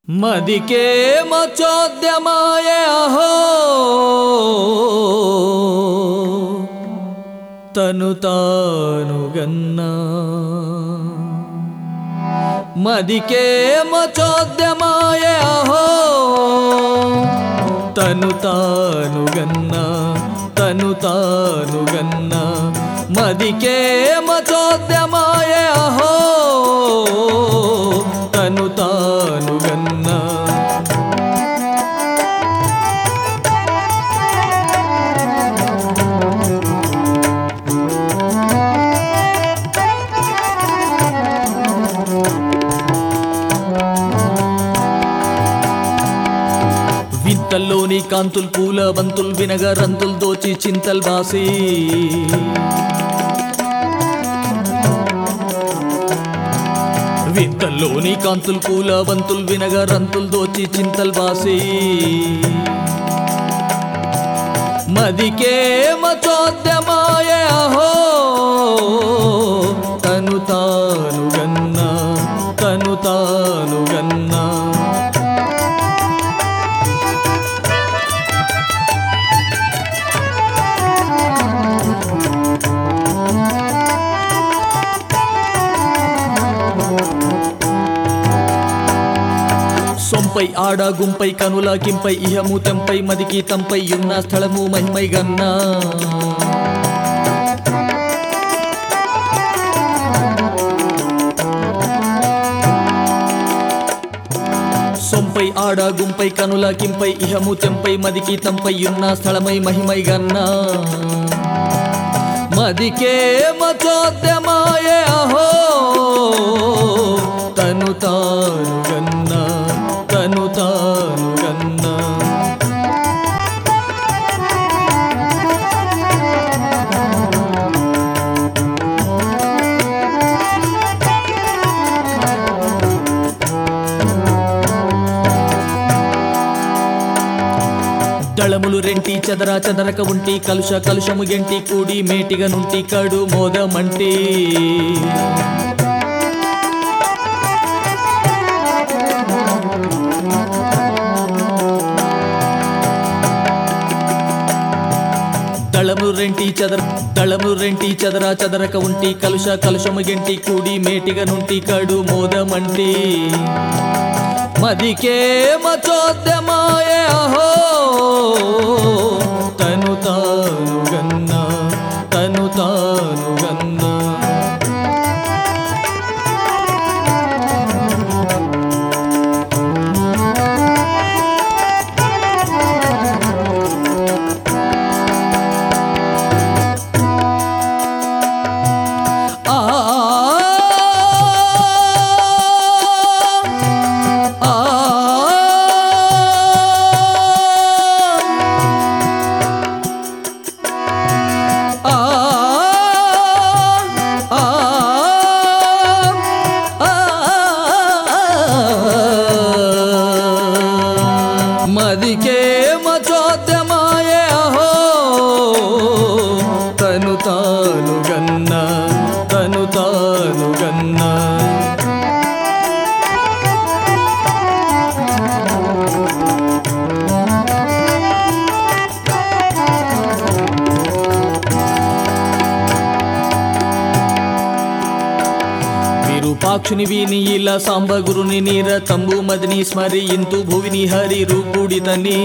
మదికే మచోద్యమాయ అహో తను తాను గన్నా మదికే మచోద్యమాయ అహో తను తాను గన్నా తను తాను గన్నా మదికే మచోద్యమాయ అహో తను తాను గన్నా వింతల్లోని కాంతుల్ పూల బంతుల్ వినగ రంతుల్ దోచి చింతల్ బాసి వింతల్లోని కాంతుల్ పూల బంతుల్ వినగ రంతుల్ దోచి చింతల్ బాసి మదికే మచోద్యమాయ అహో తను తాను గన్నా తను తాను గన్నా సొంపై ఆడ గుంపై కనుల కింపై ఇహము తెంపై మదికి తంపై ఉన్న స్థలము మహిమై గన్నా సొంపై ఆడ గుంపై కనుల కింపై ఇహము తెంపై మదికి తంపై ఉన్న స్థలమై మహిమై గన్నా మదికే మచోద్యమాయ అహో తను తాను గన్నా తను తాను గన్నా దళములు రెంటి చెదర చెదరక ఉంటి కలుష కలుషము ఎంటి కూడి మేటిగా నుంటి కడు మోదమంటి దళములు రెంటి చెదర దళములు రెంటి చెదర చెదరక ఉంటి కలుష కలుషము ఎంటి కూడి మేటిగా నుంటి కడు మోదమంటి మదికే మచోద్యమాయ అహో తను తాను గన్నా తను తాను గన్నా ఆ ఆ మదికే మచోద్యమాయ అహో తను తాను గన్నా తను తాను గన్నా విరూపాక్షుని విని ఇలా సాంబ గురుని నీర తంబు మదిని స్మరి ఇంతు భువిని హరి రూపుడితని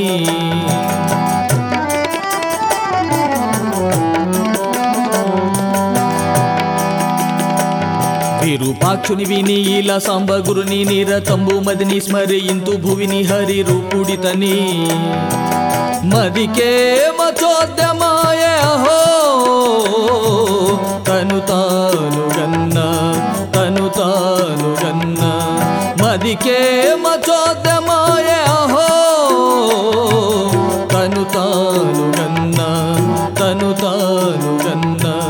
విరూపాక్షుని విని ఇలా సాంబ గురుని నీర తంబు మదిని స్మరి ఇంతు భువిని హరి రూపుడితని మదికే మచోద్యమాయ అహో తను తాను గన్నా తను తాను గన్నా మదికే మచోద్యమాయ అహో తను తాను గన్నా తను తాను గన్నా